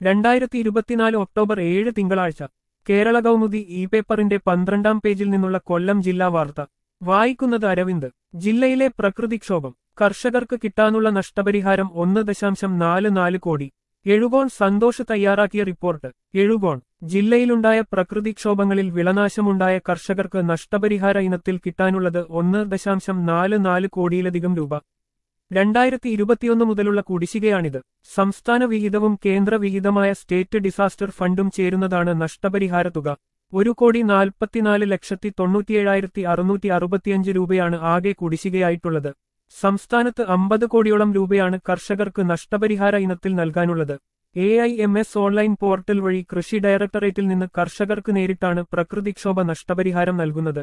രണ്ടായിരത്തി ഇരുപത്തിനാല് ഒക്ടോബർ ഏഴ് തിങ്കളാഴ്ച കേരള കൗമുദി ഇ പേപ്പറിന്റെ പന്ത്രണ്ടാം പേജിൽ നിന്നുള്ള കൊല്ലം ജില്ലാ വാർത്ത വായിക്കുന്നത് അരവിന്ദ് ജില്ലയിലെ പ്രകൃതിക്ഷോഭം കർഷകർക്ക് കിട്ടാനുള്ള നഷ്ടപരിഹാരം ഒന്ന് ദശാംശം നാല് നാല് കോടി എഴുകോൺ സന്തോഷ് തയ്യാറാക്കിയ റിപ്പോർട്ട് എഴുകോൺ ജില്ലയിലുണ്ടായ പ്രകൃതിക്ഷോഭങ്ങളിൽ വിളനാശമുണ്ടായ കർഷകർക്ക് നഷ്ടപരിഹാര ഇനത്തിൽ കിട്ടാനുള്ളത് ഒന്ന് ദശാംശം നാല് നാല് കോടിയിലധികം രൂപ രണ്ടായിരത്തി ഇരുപത്തിയൊന്ന് മുതലുള്ള കുടിശ്ശികയാണിത് സംസ്ഥാന വിഹിതവും കേന്ദ്ര വിഹിതമായ സ്റ്റേറ്റ് ഡിസാസ്റ്റർ ഫണ്ടും ചേരുന്നതാണ് നഷ്ടപരിഹാര തുക ഒരു കോടി നാൽപ്പത്തിനാല് ലക്ഷത്തി തൊണ്ണൂറ്റിയേഴായിരത്തി അറുന്നൂറ്റി അറുപത്തിയഞ്ച് രൂപയാണ് ആകെ കുടിശ്ശികയായിട്ടുള്ളത് സംസ്ഥാനത്ത് അമ്പത് കോടിയോളം രൂപയാണ് കർഷകർക്ക് നഷ്ടപരിഹാര ഇനത്തിൽ നൽകാനുള്ളത് A I M S online portal വഴി കൃഷി ഡയറക്ടറേറ്റിൽ നിന്ന് കർഷകർക്ക് നേരിട്ടാണ് പ്രകൃതിക്ഷോഭ നഷ്ടപരിഹാരം നൽകുന്നത്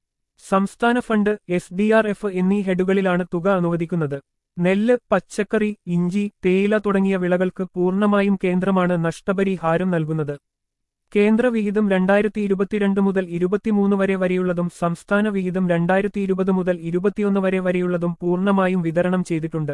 സംസ്ഥാന fund S D R F എന്നീ ഹെഡുകളിലാണ് തുക അനുവദിക്കുന്നത് നെല്ല് പച്ചക്കറി ഇഞ്ചി തേയില തുടങ്ങിയ വിളകൾക്ക് പൂർണ്ണമായും കേന്ദ്രമാണ് നഷ്ടപരിഹാരം നൽകുന്നത് കേന്ദ്ര വിഹിതം രണ്ടായിരത്തി ഇരുപത്തിരണ്ട് മുതൽ ഇരുപത്തിമൂന്ന് വരെ വരെയുള്ളതും സംസ്ഥാന വിഹിതം രണ്ടായിരത്തി ഇരുപത് മുതൽ ഇരുപത്തിയൊന്ന് വരെ വരെയുള്ളതും പൂർണ്ണമായും വിതരണം ചെയ്തിട്ടുണ്ട്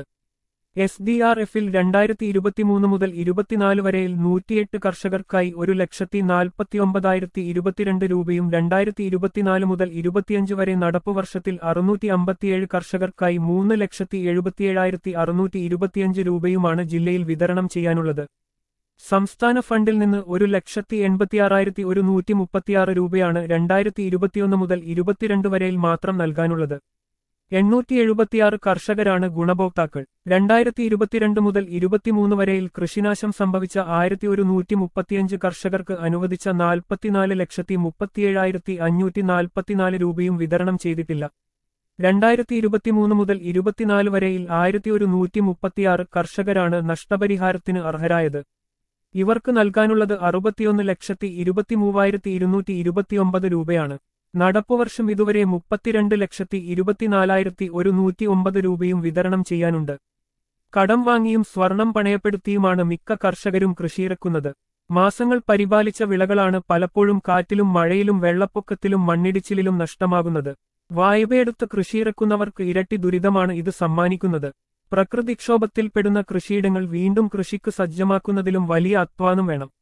എസ് ഡി ആർ എഫിൽ രണ്ടായിരത്തി ഇരുപത്തിമൂന്ന് മുതൽ ഇരുപത്തിനാല് വരെയിൽ നൂറ്റിയെട്ട് കർഷകർക്കായി ഒരു ലക്ഷത്തി നാൽപ്പത്തിയൊമ്പതായിരത്തി ഇരുപത്തിരണ്ട് രൂപയും രണ്ടായിരത്തി ഇരുപത്തിനാല് മുതൽ ഇരുപത്തിയഞ്ച് വരെ നടപ്പുവർഷത്തിൽ അറുന്നൂറ്റി അമ്പത്തിയേഴ് കർഷകർക്കായി മൂന്ന് ലക്ഷത്തി എഴുപത്തിയേഴായിരത്തി അറുന്നൂറ്റി ഇരുപത്തിയഞ്ച് രൂപയുമാണ് ജില്ലയിൽ വിതരണം ചെയ്യാനുള്ളത് സംസ്ഥാന ഫണ്ടിൽ നിന്ന് ഒരു ലക്ഷത്തി എൺപത്തിയാറായിരത്തി ഒരു നൂറ്റി മുപ്പത്തിയാറ് രൂപയാണ് രണ്ടായിരത്തി ഇരുപത്തിയൊന്ന് മുതൽ ഇരുപത്തിരണ്ട് വരെയിൽ മാത്രം നൽകാനുള്ളത് എണ്ണൂറ്റി എഴുപത്തിയാറ് കർഷകരാണ് ഗുണഭോക്താക്കൾ രണ്ടായിരത്തി ഇരുപത്തിരണ്ട് മുതൽ ഇരുപത്തിമൂന്ന് വരെയിൽ കൃഷിനാശം സംഭവിച്ച ആയിരത്തി ഒരു നൂറ്റി മുപ്പത്തിയഞ്ച് കർഷകർക്ക് അനുവദിച്ച നാൽപ്പത്തിനാല് ലക്ഷത്തി മുപ്പത്തിയേഴായിരത്തി അഞ്ഞൂറ്റി നാൽപ്പത്തിനാല് രൂപയും വിതരണം ചെയ്തിട്ടില്ല രണ്ടായിരത്തി ഇരുപത്തിമൂന്ന് മുതൽ ഇരുപത്തിനാല് വരെയിൽ ആയിരത്തി ഒരു നൂറ്റി മുപ്പത്തിയാറ് കർഷകരാണ് നഷ്ടപരിഹാരത്തിന് അർഹരായത് ഇവർക്ക് നൽകാനുള്ളത് അറുപത്തിയൊന്ന് ലക്ഷത്തി ഇരുപത്തിമൂവായിരത്തി ഇരുന്നൂറ്റി ഇരുപത്തിയൊമ്പത് രൂപയാണ് നടപ്പുവർഷം ഇതുവരെ മുപ്പത്തിരണ്ട് ലക്ഷത്തി ഇരുപത്തിനാലായിരത്തി ഒരു നൂറ്റി ഒമ്പത് രൂപയും വിതരണം ചെയ്യാനുണ്ട് കടം വാങ്ങിയും സ്വർണം പണയപ്പെടുത്തിയുമാണ് മിക്ക കർഷകരും കൃഷിയിറക്കുന്നത് മാസങ്ങൾ പരിപാലിച്ച വിളകളാണ് പലപ്പോഴും കാറ്റിലും മഴയിലും വെള്ളപ്പൊക്കത്തിലും മണ്ണിടിച്ചിലിലും നഷ്ടമാകുന്നത് വായ്പയെടുത്ത് കൃഷിയിറക്കുന്നവർക്ക് ഇരട്ടി ദുരിതമാണ് ഇത് സമ്മാനിക്കുന്നത് പ്രകൃതിക്ഷോഭത്തിൽപ്പെടുന്ന കൃഷിയിടങ്ങൾ വീണ്ടും കൃഷിക്ക് സജ്ജമാക്കുന്നതിലും വലിയ അധ്വാനം വേണം